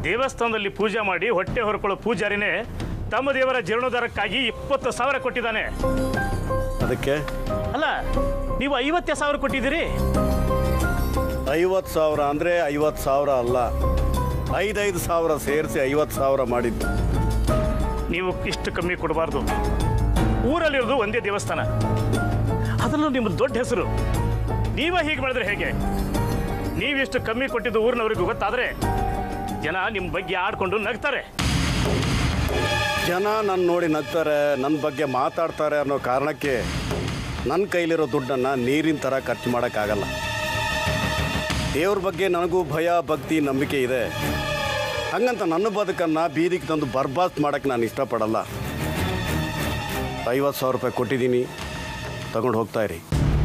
ದೇವಸ್ಥಾನದಲ್ಲಿ ಪೂಜೆ ಮಾಡಿ ಹೊಟ್ಟೆ ಹೊರಕೊಳ್ಳೋ ಪೂಜಾರಿನೇ ತಮ್ಮ ದೇವರ ಜೀರ್ಣೋದ್ಧಾರಕ್ಕಾಗಿ ಇಪ್ಪತ್ತು ಸಾವಿರ ಕೊಟ್ಟಿದ್ದಾನೆ ಅದಕ್ಕೆ ಅಲ್ಲ ನೀವು ಐವತ್ತೇ ಸಾವಿರ ಕೊಟ್ಟಿದ್ದೀರಿ ಐವತ್ತು ಸಾವಿರ ಅಂದರೆ ಐವತ್ತು ಸಾವಿರ ಅಲ್ಲ ಐದೈದು ಸಾವಿರ ಸೇರಿಸಿ ಐವತ್ತು ಸಾವಿರ ಮಾಡಿದ್ದು ನೀವು ಇಷ್ಟು ಕಮ್ಮಿ ಕೊಡಬಾರ್ದು ಊರಲ್ಲಿರೋದು ಒಂದೇ ದೇವಸ್ಥಾನ ಅದರಲ್ಲೂ ನಿಮ್ಮ ದೊಡ್ಡ ಹೆಸರು ನೀವೇ ಹೀಗೆ ಮಾಡಿದ್ರೆ ಹೇಗೆ ನೀವಿಷ್ಟು ಕಮ್ಮಿ ಕೊಟ್ಟಿದ್ದು ಊರಿನವರಿಗೂ ಗೊತ್ತಾದರೆ ಜನ ನಿಮ್ಮ ಬಗ್ಗೆ ಆಡ್ಕೊಂಡು ನಗ್ತಾರೆ ಜನ ನನ್ನ ನೋಡಿ ನಗ್ತಾರೆ ನನ್ನ ಬಗ್ಗೆ ಮಾತಾಡ್ತಾರೆ ಅನ್ನೋ ಕಾರಣಕ್ಕೆ ನನ್ನ ಕೈಲಿರೋ ದುಡ್ಡನ್ನು ನೀರಿನ ಥರ ಖರ್ಚು ಮಾಡೋಕ್ಕಾಗಲ್ಲ ದೇವ್ರ ಬಗ್ಗೆ ನನಗೂ ಭಯ ಭಕ್ತಿ ನಂಬಿಕೆ ಇದೆ ಹಂಗಂತ ನನ್ನ ಬದುಕನ್ನು ಬೀದಿಗೆ ತಂದು ಬರ್ಬಾದ್ ಮಾಡೋಕ್ಕೆ ನಾನು ಇಷ್ಟಪಡಲ್ಲ ಐವತ್ತು ಸಾವಿರ ರೂಪಾಯಿ ಕೊಟ್ಟಿದ್ದೀನಿ ತಗೊಂಡು ಹೋಗ್ತಾ ಇರಿ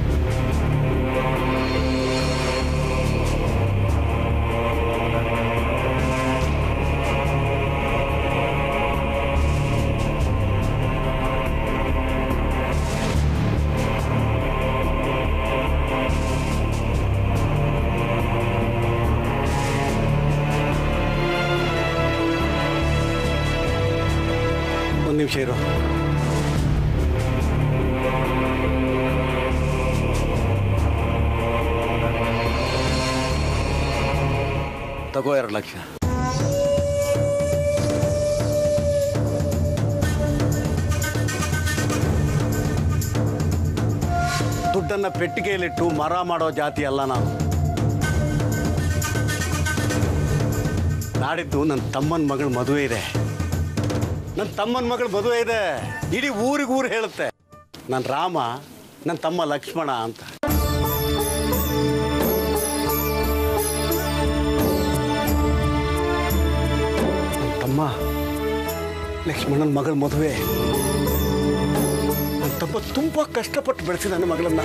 ಒಂದು ನಿಮಿಷ ಇರು ತಗೋ ಎರಡು ಲಕ್ಷ ದುಡ್ಡನ್ನು ಪೆಟ್ಟಿಗೆಯಲ್ಲಿಟ್ಟು ಮರ ಮಾಡೋ ಜಾತಿ ಅಲ್ಲ ನಾನು ನಾಡಿದ್ದು ನನ್ನ ತಮ್ಮನ ಮಗಳ ಮದುವೆ ಇದೆ ನನ್ನ ತಮ್ಮನ ಮಗಳ ಮದುವೆ ಇದೆ ಇಡೀ ಊರಿಗೆ ಊರು ಹೇಳುತ್ತೆ ನನ್ನ ರಾಮ ನನ್ನ ತಮ್ಮ ಲಕ್ಷ್ಮಣ ಅಂತ ನನ್ ತಮ್ಮ ಲಕ್ಷ್ಮಣನ ಮಗಳ ಮದುವೆ ನನ್ನ ತಮ್ಮ ತುಂಬ ಕಷ್ಟಪಟ್ಟು ಬೆಳೆಸಿದ್ದಾನೆ ಮಗಳನ್ನ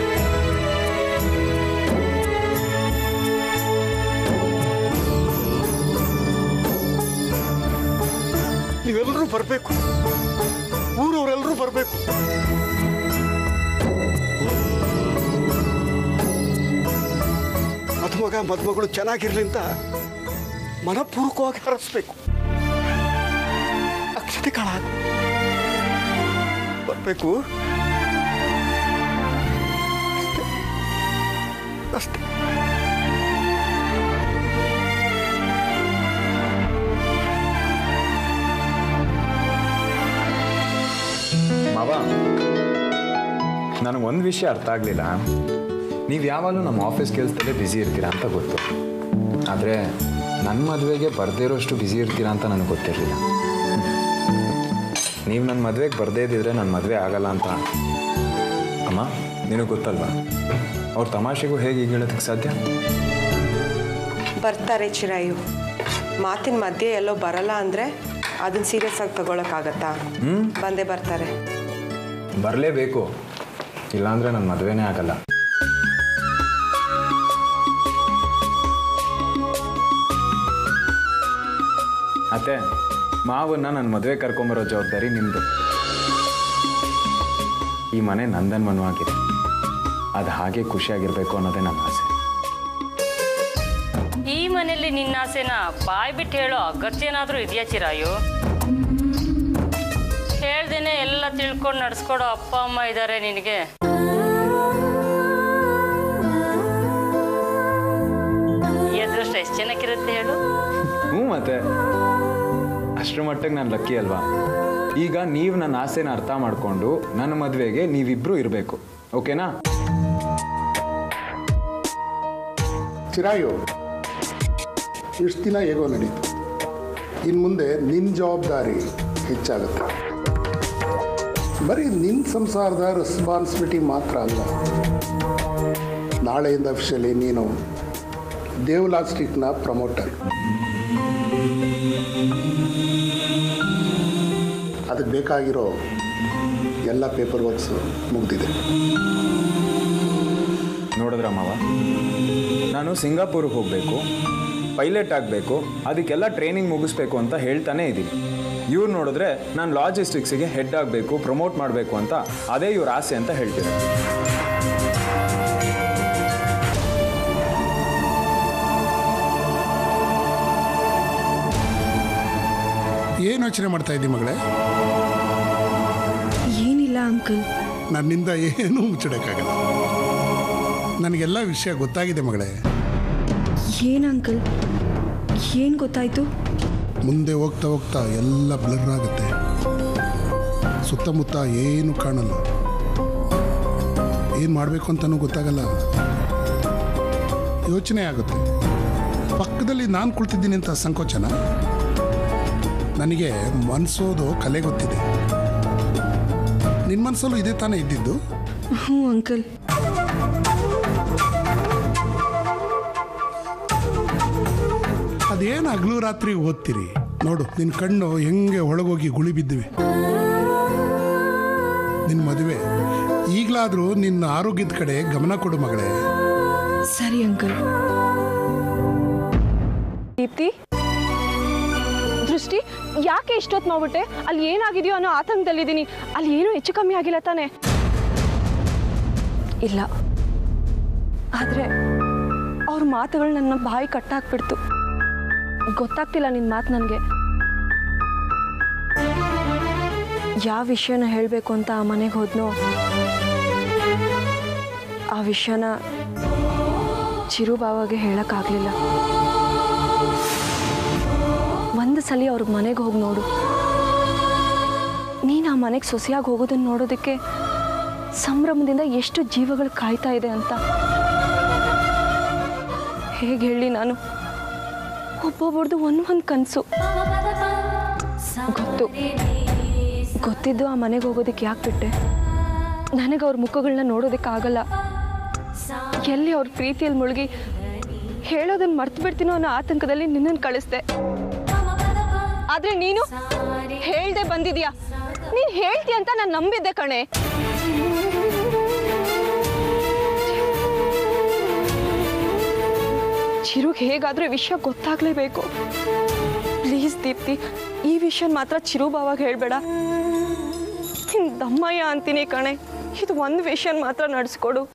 ನೀವೆಲ್ಲರೂ ಬರಬೇಕು ಊರವರೆಲ್ಲರೂ ಬರಬೇಕು ಮದುಮಗ ಮದುಮಗಳು ಚೆನ್ನಾಗಿರ್ಲಿ ಅಂತ ಮನಪೂರ್ವಕವಾಗಿ ಹರಸ್ಬೇಕು ಅಕ್ಷತೆ ಕಾಳ ಬರಬೇಕು ಅಷ್ಟೇ ಮಾವ ನನಗೆ ಒಂದು ವಿಷಯ ಅರ್ಥ ಆಗಲಿಲ್ಲ ನೀವು ಯಾವಾಗಲೂ ನಮ್ಮ ಆಫೀಸ್ ಕೆಲಸದಲ್ಲೇ ಬ್ಯುಸಿ ಇರ್ತೀರಾ ಅಂತ ಗೊತ್ತು ಆದರೆ ನನ್ನ ಮದುವೆಗೆ ಬರದೇ ಇರೋಷ್ಟು ಬ್ಯುಸಿ ಇರ್ತೀರಾ ಅಂತ ನನಗೆ ಗೊತ್ತಿರಲಿಲ್ಲ ನೀವು ನನ್ನ ಮದುವೆಗೆ ಬರದೇ ಇದ್ದಿದ್ರೆ ನನ್ನ ಮದುವೆ ಆಗಲ್ಲ ಅಂತ ಅಮ್ಮ ನಿನಗೆ ಗೊತ್ತಲ್ವಾ ಅವ್ರ ತಮಾಷೆಗೂ ಹೇಗೆ ಈಗ ಹೇಳೋದಕ್ಕೆ ಸಾಧ್ಯ ಬರ್ತಾರೆ ಚಿರಾಯು ಮಾತಿನ ಮಧ್ಯೆ ಎಲ್ಲೋ ಬರಲ್ಲ ಅಂದರೆ ಅದನ್ನ ಸೀರಿಯಸ್ ಆಗಿ ತಗೊಳಕ್ಕಾಗತ್ತಾ ಬಂದೇ ಬರ್ತಾರೆ ಬರಲೇಬೇಕು ಇಲ್ಲಾಂದರೆ ನನ್ನ ಮದುವೆನೇ ಆಗಲ್ಲ ಅತ್ತೆ ಮಾವನ್ನ ನನ್ನ ಮದುವೆ ಕರ್ಕೊಂಬರೋ ಜವಾಬ್ದಾರಿ ನಿಮ್ಮದು ಈ ಮನೆ ನಂದನ್ ಮನವಾಗಿದೆ ಅದು ಹಾಗೆ ಖುಷಿಯಾಗಿರ್ಬೇಕು ಅನ್ನೋದೇ ನನ್ನ ಆಸೆ ಈ ಮನೆಯಲ್ಲಿ ನಿನ್ನ ಆಸೆನ ಬಾಯ್ ಬಿಟ್ಟು ಹೇಳೋ ಅಗತ್ಯ ಏನಾದರೂ ಇದೆಯಾ ಚಿರಾಯು ಹೇಳ್ದೇನೆ ಎಲ್ಲ ತಿಳ್ಕೊಂಡು ನಡ್ಸ್ಕೊಡೋ ಅಪ್ಪ ಅಮ್ಮ ಇದ್ದಾರೆ ನಿನಗೆ ಈ ಅದೃಷ್ಟ ಎಷ್ಟು ಜನಕ್ಕಿರುತ್ತೆ ಹೇಳು ಹ್ಞೂ ಮತ್ತೆ ಅಷ್ಟರ ಮಟ್ಟಿಗೆ ನಾನು ಲಕ್ಕಿ ಅಲ್ವಾ ಈಗ ನೀವು ನನ್ನ ಆಸೆನ ಅರ್ಥ ಮಾಡಿಕೊಂಡು ನನ್ನ ಮದುವೆಗೆ ನೀವಿಬ್ಬರು ಇರಬೇಕು ಓಕೆನಾ ಚಿರಾಯು ಇಷ್ಟು ದಿನ ಹೇಗೋ ನಡೀತು ಇನ್ನು ಮುಂದೆ ನಿನ್ನ ಜವಾಬ್ದಾರಿ ಹೆಚ್ಚಾಗುತ್ತೆ ಬರೀ ನಿನ್ನ ಸಂಸಾರದ ರೆಸ್ಪಾನ್ಸಿಬಿಲಿಟಿ ಮಾತ್ರ ಅಲ್ಲ ನಾಳೆಯಿಂದ ಅಫಿಷಿಯಲಿ ನೀನು ದೇವ್ಲಾ ಸ್ಟ್ರೀಟ್ನ ಪ್ರಮೋಟರ್ ಅದಕ್ಕೆ ಬೇಕಾಗಿರೋ ಎಲ್ಲ ಪೇಪರ್ ವರ್ಕ್ಸು ಮುಗ್ದಿದೆ ನೋಡಿದ್ರ ಮಾವ ನಾನು ಸಿಂಗಾಪುರ್ಗೆ ಹೋಗಬೇಕು ಪೈಲಟ್ ಆಗಬೇಕು ಅದಕ್ಕೆಲ್ಲ ಟ್ರೈನಿಂಗ್ ಮುಗಿಸ್ಬೇಕು ಅಂತ ಹೇಳ್ತಾನೆ ಇದ್ದೀನಿ ಇವ್ರು ನೋಡಿದ್ರೆ ನಾನು ಲಾಜಿಸ್ಟಿಕ್ಸಿಗೆ ಹೆಡ್ ಆಗಬೇಕು ಪ್ರಮೋಟ್ ಮಾಡಬೇಕು ಅಂತ ಅದೇ ಇವ್ರ ಆಸೆ ಅಂತ ಹೇಳ್ತಿದ್ದಾರೆ ಏನು ಯೋಚನೆ ಮಾಡ್ತಾ ಇದ್ದಿ ಮಗಳೇ ಏನಿಲ್ಲ ಅಂಕಲ್ ನನ್ನಿಂದ ಏನೂ ಮುಚ್ಚಿಡೋಕ್ಕಾಗಲ್ಲ ನನಗೆಲ್ಲ ವಿಷಯ ಗೊತ್ತಾಗಿದೆ ಮಗಳೇ ಏನ್ ಅಂಕಲ್ ಏನ್ ಗೊತ್ತಾಯ್ತು ಮುಂದೆ ಹೋಗ್ತಾ ಹೋಗ್ತಾ ಎಲ್ಲ ಬ್ಲರ್ ಆಗುತ್ತೆ ಸುತ್ತಮುತ್ತ ಏನು ಕಾಣಲ್ಲ ಏನು ಮಾಡಬೇಕು ಅಂತಲೂ ಗೊತ್ತಾಗಲ್ಲ ಯೋಚನೆ ಆಗುತ್ತೆ ಪಕ್ಕದಲ್ಲಿ ನಾನು ಕುಳಿತಿದ್ದೀನಿ ಅಂತ ಸಂಕೋಚನ ನನಗೆ ಮನ್ಸೋದು ಕಲೆ ಗೊತ್ತಿದೆ ನಿನ್ನ ಮನಸ್ಸಲ್ಲೂ ಇದೇ ತಾನೇ ಇದ್ದಿದ್ದು ಹ್ಞೂ ಅಂಕಲ್ ಅದೇನು ಹಗಲು ರಾತ್ರಿ ಓದ್ತೀರಿ ನೋಡು ನಿನ್ನ ಕಣ್ಣು ಹೆಂಗೆ ಒಳಗೋಗಿ ಗುಳಿ ಬಿದ್ದಿವೆ ನಿನ್ನ ಮದುವೆ ಈಗಲಾದರೂ ನಿನ್ನ ಆರೋಗ್ಯದ ಕಡೆ ಗಮನ ಕೊಡು ಮಗಳೇ ಸರಿ ಅಂಕಲ್ ದೀಪ್ತಿ ದೃಷ್ಟಿ ಯಾಕೆ ಇಷ್ಟೊತ್ತು ಮಾಡ್ಬಿಟ್ಟೆ ಅಲ್ಲಿ ಏನಾಗಿದೆಯೋ ಅನ್ನೋ ಆತಂಕದಲ್ಲಿದ್ದೀನಿ ಅಲ್ಲಿ ಏನೂ ಹೆಚ್ಚು ಕಮ್ಮಿ ಆಗಿಲ್ಲ ತಾನೆ ಇಲ್ಲ ಆದರೆ ಅವ್ರ ಮಾತುಗಳು ನನ್ನ ಬಾಯಿ ಕಟ್ಟಾಕ್ಬಿಡ್ತು ಗೊತ್ತಾಗ್ತಿಲ್ಲ ನಿನ್ನ ಮಾತು ನನಗೆ ಯಾವ ವಿಷಯನ ಹೇಳಬೇಕು ಅಂತ ಆ ಮನೆಗೆ ಹೋದ್ನೋ ಆ ವಿಷಯನ ಚಿರುಬಾವಾಗೆ ಹೇಳೋಕ್ಕಾಗಲಿಲ್ಲ ಒಂದು ಸಲ ಅವ್ರ ಮನೆಗೆ ಹೋಗಿ ನೋಡು ನೀನು ಆ ಮನೆಗೆ ಸೊಸೆಯಾಗಿ ಹೋಗೋದನ್ನ ನೋಡೋದಕ್ಕೆ ಸಂಭ್ರಮದಿಂದ ಎಷ್ಟು ಜೀವಗಳು ಕಾಯ್ತಾ ಇದೆ ಅಂತ ಹೇಗೆ ಹೇಳಿ ನಾನು ಒಬ್ಬೊಬ್ಬರದು ಒಂದು ಒಂದು ಕನಸು ಗೊತ್ತು ಗೊತ್ತಿದ್ದು ಆ ಮನೆಗೆ ಹೋಗೋದಕ್ಕೆ ಯಾಕೆ ಬಿಟ್ಟೆ ನನಗೆ ಅವ್ರ ಮುಖಗಳನ್ನ ನೋಡೋದಕ್ಕಾಗಲ್ಲ ಎಲ್ಲಿ ಅವ್ರ ಪ್ರೀತಿಯಲ್ಲಿ ಮುಳುಗಿ ಹೇಳೋದನ್ನ ಮರ್ತು ಬಿಡ್ತೀನೋ ಅನ್ನೋ ಆತಂಕದಲ್ಲಿ ನಿನ್ನನ್ನು ಕಳಿಸ್ದೆ ಆದ್ರೆ ನೀನು ಹೇಳ್ದೆ ಬಂದಿದ್ಯಾ ನೀನ್ ಹೇಳ್ತಿ ಅಂತ ನಾನು ನಂಬಿದ್ದೆ ಕಣೆ ಚಿರುಗ್ ಹೇಗಾದ್ರೂ ಈ ವಿಷಯ ಗೊತ್ತಾಗ್ಲೇಬೇಕು ಪ್ಲೀಸ್ ದೀಪ್ತಿ ಈ ವಿಷಯ ಮಾತ್ರ ಚಿರು ಬಾವಾಗ ಹೇಳ್ಬೇಡ ನಿನ್ ದಮ್ಮಯ್ಯ ಅಂತೀನಿ ಕಣೆ ಇದು ಒಂದು ವಿಷಯ ಮಾತ್ರ ನಡೆಸ್ಕೊಡು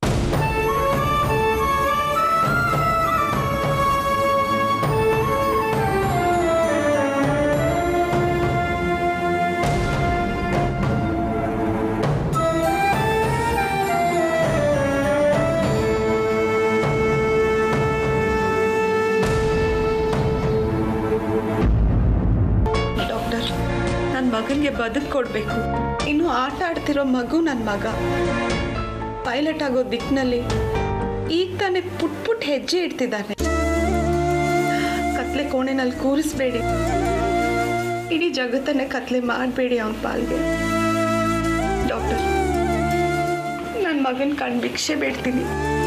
ಡಾಕ್ಟರ್ ನನ್ನ ಮಗನಿಗೆ ಬದುಕು ಕೊಡಬೇಕು ಇನ್ನು ಆಟ ಆಡ್ತಿರೋ ಮಗು ನನ್ನ ಮಗ ಪೈಲಟ್ ಆಗೋ ದಿಕ್ಕಿನಲ್ಲಿ ಈಗ ತಾನೇ ಪುಟ್ ಪುಟ್ ಹೆಜ್ಜೆ ಇಡ್ತಿದ್ದಾನೆ ಕತ್ಲೆ ಕೋಣೆನಲ್ಲಿ ಕೂರಿಸ್ಬೇಡಿ ಇಡೀ ಜಗತ್ತನ್ನೇ ಕತ್ಲೆ ಮಾಡಬೇಡಿ ಅವನ ಪಾಲ್ಗೆ ಡಾಕ್ಟರ್ ನನ್ನ ಮಗನ ಕಣ್ ಭಿಕ್ಷೆ ಬೇಡ್ತೀನಿ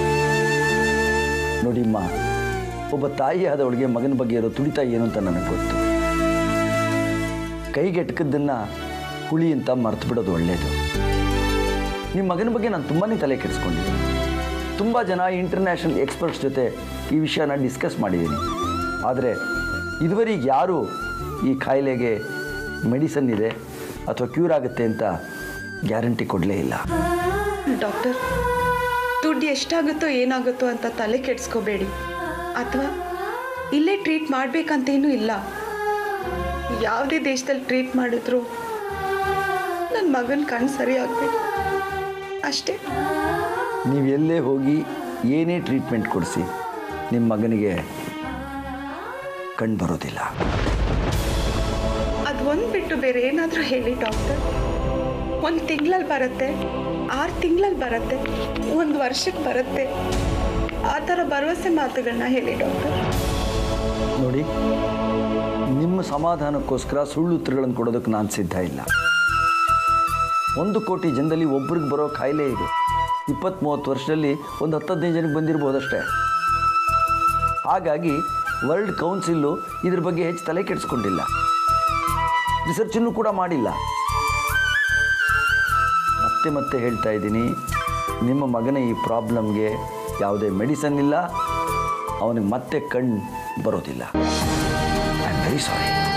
ನೋಡಿಮ್ಮ ಒಬ್ಬ ತಾಯಿ ಆದವಳಿಗೆ ಮಗನ ಬಗ್ಗೆ ಇರೋ ತುಡಿತ ಏನು ಅಂತ ನನಗೆ ಗೊತ್ತು ಕೈಗೆಟಕದ್ದನ್ನು ಹುಳಿ ಅಂತ ಮರ್ತು ಬಿಡೋದು ಒಳ್ಳೆಯದು ನಿಮ್ಮ ಮಗನ ಬಗ್ಗೆ ನಾನು ತುಂಬಾ ತಲೆ ಕೆಡಿಸ್ಕೊಂಡಿದ್ದೀನಿ ತುಂಬ ಜನ ಇಂಟರ್ನ್ಯಾಷನಲ್ ಎಕ್ಸ್ಪರ್ಟ್ಸ್ ಜೊತೆ ಈ ವಿಷಯನ ಡಿಸ್ಕಸ್ ಮಾಡಿದ್ದೀನಿ ಆದರೆ ಇದುವರೆಗೆ ಯಾರೂ ಈ ಕಾಯಿಲೆಗೆ ಮೆಡಿಸನ್ ಇದೆ ಅಥವಾ ಕ್ಯೂರ್ ಆಗುತ್ತೆ ಅಂತ ಗ್ಯಾರಂಟಿ ಕೊಡಲೇ ಇಲ್ಲ ಡಾಕ್ಟರ್ ದುಡ್ಡು ಎಷ್ಟಾಗುತ್ತೋ ಏನಾಗುತ್ತೋ ಅಂತ ತಲೆ ಕೆಡಿಸ್ಕೋಬೇಡಿ ಅಥವಾ ಇಲ್ಲೇ ಟ್ರೀಟ್ ಮಾಡಬೇಕಂತೇನೂ ಇಲ್ಲ ಯಾವುದೇ ದೇಶದಲ್ಲಿ ಟ್ರೀಟ್ ಮಾಡಿದ್ರು ನನ್ನ ಮಗನ ಕಣ್ಣು ಸರಿ ಆಗಬೇಕು ಅಷ್ಟೇ ನೀವು ಎಲ್ಲೇ ಹೋಗಿ ಏನೇ ಟ್ರೀಟ್ಮೆಂಟ್ ಕೊಡಿಸಿ ನಿಮ್ಮ ಮಗನಿಗೆ ಕಣ್ಣು ಬರೋದಿಲ್ಲ ಅದು ಒಂದು ಬಿಟ್ಟು ಬೇರೆ ಏನಾದರೂ ಹೇಳಿ ಡಾಕ್ಟರ್ ಒಂದು ತಿಂಗಳಲ್ಲಿ ಬರುತ್ತೆ ಆರು ತಿಂಗಳಲ್ಲಿ ಬರುತ್ತೆ ಒಂದು ವರ್ಷಕ್ಕೆ ಬರುತ್ತೆ ಆ ಥರ ಭರವಸೆ ಮಾತುಗಳನ್ನ ಹೇಳಿ ಡಾಕ್ಟರ್ ನೋಡಿ ನಿಮ್ಮ ಸಮಾಧಾನಕ್ಕೋಸ್ಕರ ಸುಳ್ಳು ಉತ್ತರಗಳನ್ನು ಕೊಡೋದಕ್ಕೆ ನಾನು ಸಿದ್ಧ ಇಲ್ಲ ಒಂದು ಕೋಟಿ ಜನದಲ್ಲಿ ಒಬ್ರಿಗೆ ಬರೋ ಕಾಯಿಲೆ ಇದು ಇಪ್ಪತ್ತ್ ಮೂವತ್ತು ವರ್ಷದಲ್ಲಿ ಒಂದು ಹತ್ತು ಹದಿನೈದು ಜನಕ್ಕೆ ಬಂದಿರ್ಬೋದಷ್ಟೇ ಹಾಗಾಗಿ ವರ್ಲ್ಡ್ ಕೌನ್ಸಿಲ್ಲು ಇದ್ರ ಬಗ್ಗೆ ಹೆಚ್ಚು ತಲೆ ಕೆಡಿಸ್ಕೊಂಡಿಲ್ಲ ರಿಸರ್ಚನ್ನು ಕೂಡ ಮಾಡಿಲ್ಲ ಮತ್ತೆ ಮತ್ತೆ ಹೇಳ್ತಾ ಇದ್ದೀನಿ ನಿಮ್ಮ ಮಗನ ಈ ಪ್ರಾಬ್ಲಮ್ಗೆ ಯಾವುದೇ ಮೆಡಿಸನ್ ಇಲ್ಲ ಅವನಿಗೆ ಮತ್ತೆ ಕಣ್ಣು ಬರೋದಿಲ್ಲ ಐ ಆಮ್ ವೆರಿ ಸಾರಿ